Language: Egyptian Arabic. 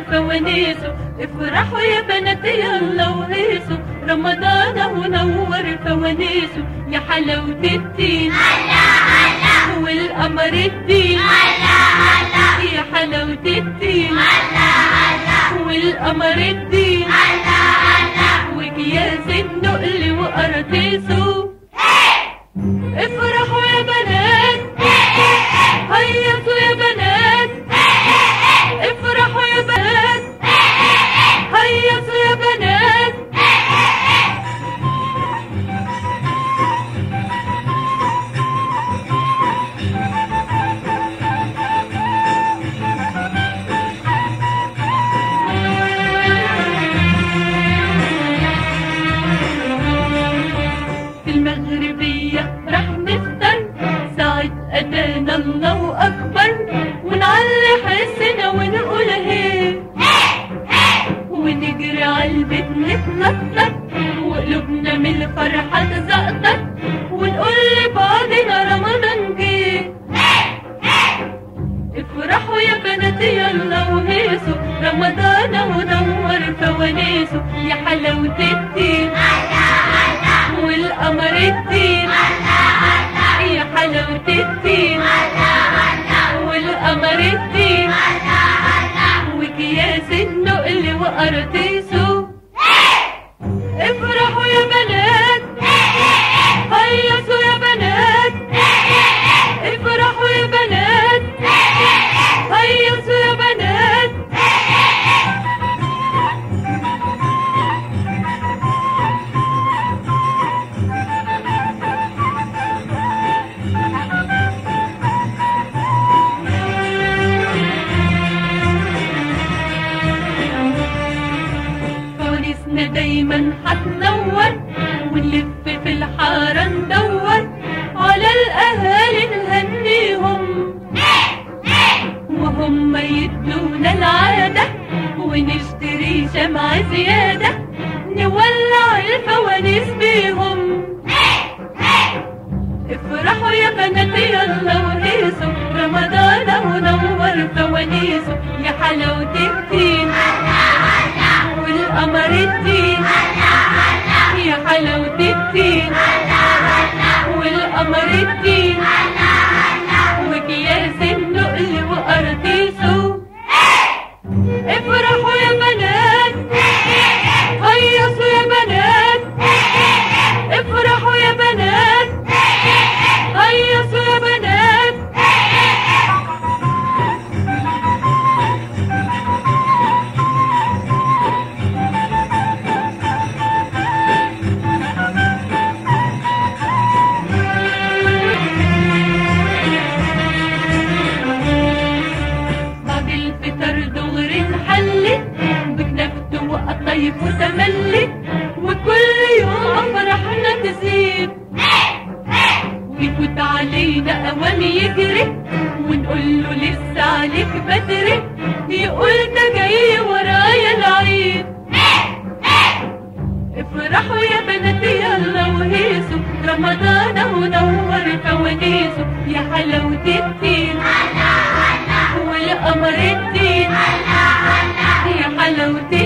فوانيسه افرحوا يا بنات يلا وهيصوا رمضان اهو نور فوانيسه يا حلاوة الدين والقمر الدين يا حلاوة الدين والقمر الدين وكياس النقل وقراطيسه افرحوا يا بنات هيصوا يا بنات افرحوا يا بنات هيصوا يا بنات في المغربية رح نفطر ساعة أذان الله أكبر ونعلي حسنا ونقول هي ونجري عالبيت نتنطط وقلوبنا من الفرحة تزقطط ونقول لبعضنا رمضان جه افرحوا يا بنات يلا وهيصوا رمضان اهو نور فوانيسه يا حلاوة الدين والقمر الدين يا حلاوة الدين والقمر الدين وكياس النقل وقراطيسه افرحوا يا بنات هيصوا يا بنات افرحوا يا بنات هيصوا يا بنات فوانيسنا دايما هتنور ونلف في الحارة ندور على الأهالي نهنيهم وهم يدونا العادة ونشتري شمعة زيادة نولع الفوانيس بيهم افرحوا يا بنات يلا وهيصوا رمضان اهو نور فوانيسه يا حلاوة الدين والقمر الدين يا حلاوة الدين والقمر الدين وكياس النقل وقراطيسه افرحوا يا بنات هيصوا يا بنات افرحوا يا بنات هيصوا يا بنات بعد الفطر دغري نحلت بكنفت وقطايف وتملت وكل يوم افراحنا تزيد ويفوت علينا اوام يجري ونقول له لسه عليك بدري يقول ده جاي ورايا العيد افرحوا يا بنات يلا وهيصوا رمضان اهو نور فوانيسه يا حلاوة الدين والقمر الدين يا حلاوة